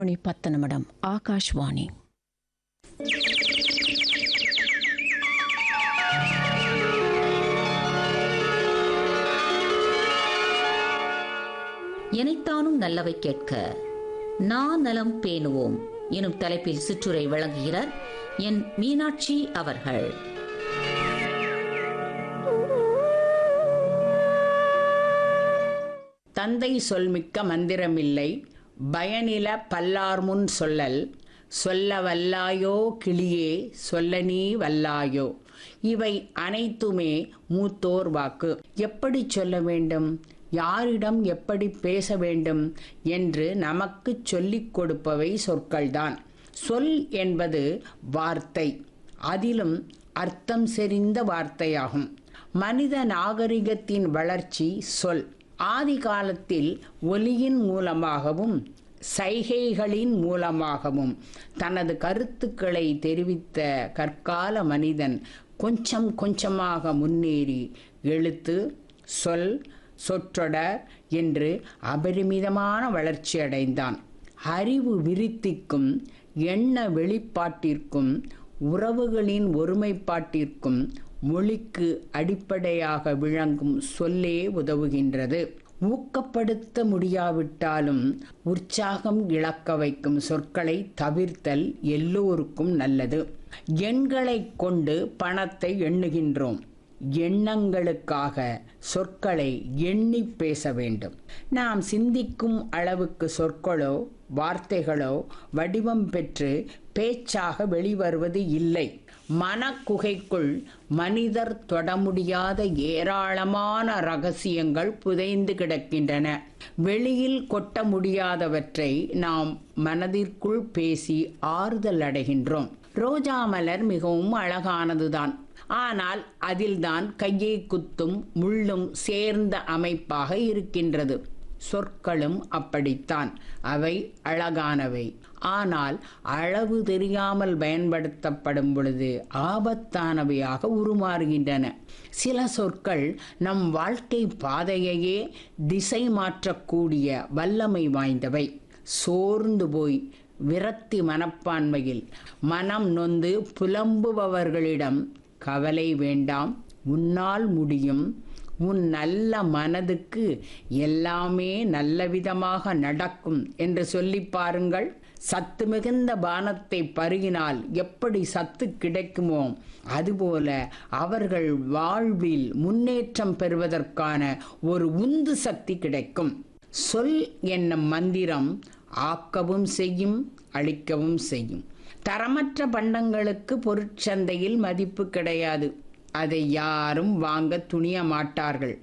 மணி பத்து நிமிடம் ஆகாஷ்வாணி எனைத்தானும் நல்லவை கேட்க நான் நலம் பேணுவோம் எனும் தலைப்பில் சிற்றுரை வழங்குகிறார் என் மீனாட்சி அவர்கள் தந்தை சொல்மிக்க மந்திரமில்லை பயனில பல்லார்முன் சொல்லல் சொல்ல வல்லாயோ கிளியே சொல்ல நீ வல்லாயோ இவை அனைத்துமே மூத்தோர் வாக்கு எப்படி சொல்ல வேண்டும் யாரிடம் எப்படி பேச வேண்டும் என்று நமக்கு சொல்லிக் கொடுப்பவை சொற்கள்தான் சொல் என்பது வார்த்தை அதிலும் அர்த்தம் செறிந்த வார்த்தையாகும் மனித நாகரிகத்தின் வளர்ச்சி சொல் ஆதி காலத்தில் ஒலியின் மூலமாகவும் சைகைகளின் மூலமாகவும் தனது கருத்துக்களை தெரிவித்த கற்கால மனிதன் கொஞ்சம் கொஞ்சமாக முன்னேறி எழுத்து சொல் சொற்றொடர் என்று அபரிமிதமான வளர்ச்சி அடைந்தான் அறிவு விருத்திக்கும் எண்ண வெளிப்பாட்டிற்கும் உறவுகளின் ஒருமைப்பாட்டிற்கும் மொழிக்கு அடிப்படையாக விளங்கும் சொல்லே உதவுகின்றது ஊக்கப்படுத்த முடியாவிட்டாலும் உற்சாகம் இழக்க வைக்கும் சொற்களை தவிர்த்தல் எல்லோருக்கும் நல்லது எண்களை கொண்டு பணத்தை எண்ணுகின்றோம் எண்ணங்களுக்காக சொற்களை எண்ணி பேச வேண்டும் நாம் சிந்திக்கும் அளவுக்கு சொற்களோ வார்த்தைகளோ வடிவம் பெற்று பேச்சாக வெளிவருவது இல்லை மனக்குகைக்குள் மனிதர் தொட முடியாத ஏராளமான ரகசியங்கள் புதைந்து கிடக்கின்றன வெளியில் கொட்ட முடியாதவற்றை நாம் மனதிற்குள் பேசி ஆறுதல் அடைகின்றோம் ரோஜா மலர் மிகவும் அழகானதுதான் ஆனால் அதில்தான் கையை குத்தும் முள்ளும் சேர்ந்த அமைப்பாக இருக்கின்றது சொற்களும் அப்படித்தான் அவை அழகானவை ஆனால் அளவு தெரியாமல் பயன்படுத்தப்படும் பொழுது ஆபத்தானவையாக உருமாறுகின்றன சில சொற்கள் நம் வாழ்க்கை பாதையையே திசை மாற்றக்கூடிய வல்லமை வாய்ந்தவை சோர்ந்து போய் விரக்தி மனப்பான்மையில் மனம் நொந்து புலம்புபவர்களிடம் கவலை வேண்டாம் உன்னால் முடியும் உன் நல்ல மனதுக்கு எல்லாமே நல்லவிதமாக நடக்கும் என்று சொல்லி பாருங்கள் சத்து மிகுந்த பானத்தை பருகினால் எப்படி சத்து கிடைக்குமோ அதுபோல அவர்கள் வாழ்வில் முன்னேற்றம் பெறுவதற்கான ஒரு உந்து சக்தி கிடைக்கும் சொல் என்னும் மந்திரம் ஆக்கவும் செய்யும் அழிக்கவும் செய்யும் தரமற்ற பண்டங்களுக்கு பொருட்சந்தையில் மதிப்பு கிடையாது அதை யாரும் வாங்க துணிய மாட்டார்கள்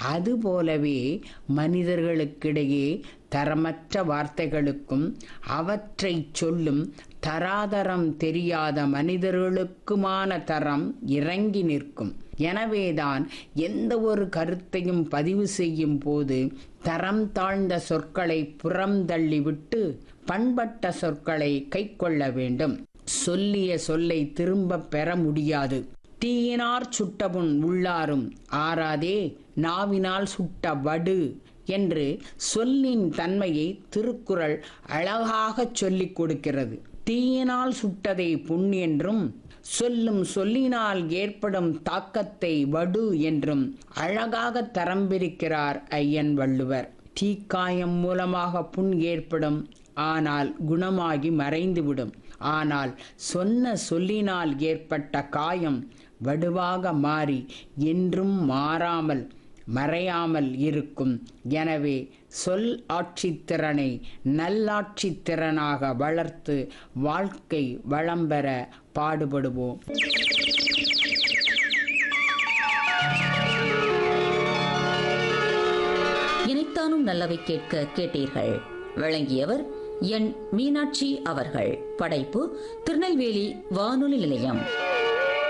அதுபோலவே மனிதர்களுக்கிடையே தரமற்ற வார்த்தைகளுக்கும் அவற்றை சொல்லும் தராதரம் தெரியாத மனிதர்களுக்குமான தரம் இறங்கி நிற்கும் எனவேதான் எந்த ஒரு கருத்தையும் பதிவு செய்யும் போது தரம் தாழ்ந்த சொற்களை புறம் தள்ளிவிட்டு பண்பட்ட சொற்களை கைக்கொள்ள வேண்டும் சொல்லிய சொல்லை திரும்ப பெற முடியாது தீயினார் சுட்டபுண் உள்ளாரும் ஆறாதே நாவினால் சுட்ட வடு என்று சொல்லின் தன்மையை திருக்குறள் அழகாகச் சொல்லிக் கொடுக்கிறது தீயினால் சுட்டதை புண் என்றும் சொல்லும் சொல்லினால் ஏற்படும் தாக்கத்தை வடு என்றும் அழகாக தரம் பிரிக்கிறார் ஐயன் வள்ளுவர் தீக்காயம் மூலமாக புண் ஏற்படும் ஆனால் குணமாகி மறைந்துவிடும் ஆனால் சொன்ன சொல்லினால் ஏற்பட்ட காயம் வடுவாக மாறி என்றும் மாறாமல் மறையாமல் இருக்கும் எனவே சொல் ஆட்சித்திறனை நல்லாட்சித்திறனாக வளர்த்து வாழ்க்கை வளம் பெற பாடுபடுவோம் இனைத்தானும் நல்லவை கேட்க கேட்டீர்கள் வழங்கியவர் என் மீனாட்சி அவர்கள் படைப்பு திருநெல்வேலி வானொலி நிலையம்